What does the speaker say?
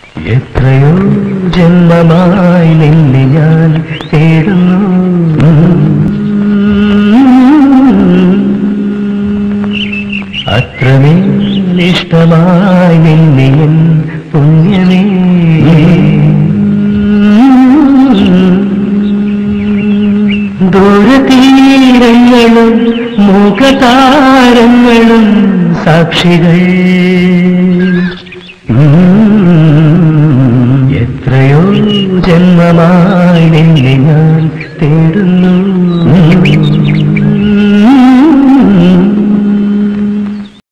എത്രയോ ജന്മമായി നിന്നെ ഞാൻ തേടുന്നു അത്രമേലിഷ്ടമായി നിന്നെ എൻ പുണ്യമേ ദൂരതീരങ്ങളും മുഖതാരങ്ങളും സാക്ഷികൾ ഉം, എത്രയോ ജന്മമായി നിന്നെ ഞാൻ തേടുന്നു